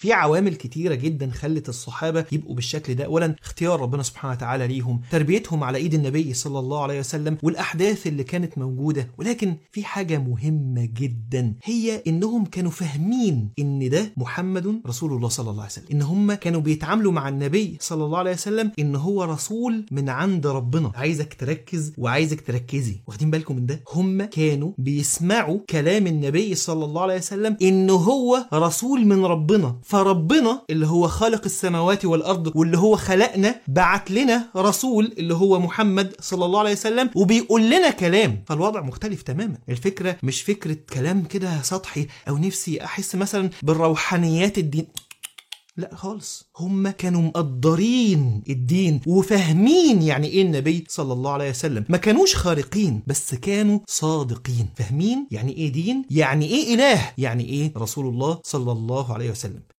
في عوامل كتيره جدا خلت الصحابه يبقوا بالشكل ده اولا اختيار ربنا سبحانه وتعالى ليهم تربيتهم على ايد النبي صلى الله عليه وسلم والاحداث اللي كانت موجوده ولكن في حاجه مهمه جدا هي انهم كانوا فاهمين ان ده محمد رسول الله صلى الله عليه وسلم ان هم كانوا بيتعاملوا مع النبي صلى الله عليه وسلم ان هو رسول من عند ربنا عايزك تركز وعايزك تركزي واخدين بالكم من ده هم كانوا بيسمعوا كلام النبي صلى الله عليه وسلم ان هو رسول من ربنا فربنا اللي هو خالق السماوات والارض واللي هو خلقنا بعت لنا رسول اللي هو محمد صلى الله عليه وسلم وبيقول لنا كلام فالوضع مختلف تماما الفكره مش فكره كلام كده سطحي او نفسي احس مثلا بالروحانيات الدين لا خالص هم كانوا مقدرين الدين وفاهمين يعني ايه النبي صلى الله عليه وسلم ما كانوش خارقين بس كانوا صادقين فاهمين يعني ايه دين يعني ايه اله يعني ايه رسول الله صلى الله عليه وسلم